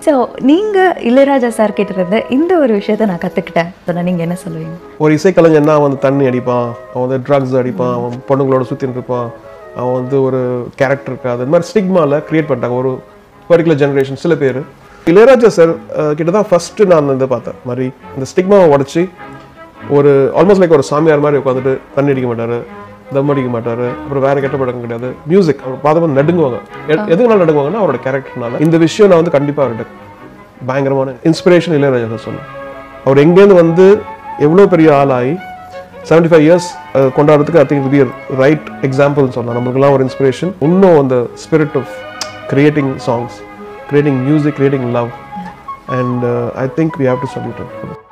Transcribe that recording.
so நீங்கள் Ilaiyaraaja sir கிட்ட இருந்து இந்த ஒரு விஷயத்த நான் கற்றுக்கிட்டேன் சொன்னால் நீங்கள் என்ன சொல்லுவீங்க ஒரு இசைக்கலைஞன்னா அவன் வந்து தண்ணி அடிப்பான் அவன் வந்து ட்ரக்ஸ் அடிப்பான் அவன் பொண்ணுங்களோட சுற்றின்னு இருப்பான் அவன் வந்து ஒரு கேரக்டர் இருக்காது இந்த மாதிரி ஸ்டிக்மாவில் கிரியேட் பண்ணிட்டாங்க ஒரு பர்டிகுலர் ஜெனரேஷன் சில பேர் இளையராஜா சார் கிட்ட தான் ஃபஸ்ட்டு நான் வந்து பார்த்தேன் மாதிரி இந்த ஸ்டிக்மாவை உடச்சி ஒரு ஆல்மோஸ்ட் லைக் ஒரு சாமியார் மாதிரி உட்காந்துட்டு தண்ணி அடிக்க மாட்டார் தம் அடிக்க மாட்டார் அப்புறம் வேற கெட்ட பழக்கம் கிடையாது மியூசிக் அவர் பார்த்தவங்க நடுங்குவாங்க எ- எதுக்குனால நடுங்குவாங்கன்னா அவரோட கேரக்டர்னால இந்த விஷயம் நான் வந்து கண்டிப்பாக அவர்கிட்ட பயங்கரமான இன்ஸ்பிரேஷன் இளையராஜா சார் சொன்னேன் அவர் எங்கேருந்து வந்து எவ்வளோ பெரிய ஆளாகி செவன்டி ஃபைவ் இயர்ஸ் கொண்டாடுறதுக்கு ஐ திங்க் பி ரைட் எக்ஸாம்பிள்னு சொல்லலாம் நம்மளுக்குலாம் ஒரு இன்ஸ்பிரேஷன் இன்னும் அந்த spirit of creating songs creating music creating love and I think we have to solute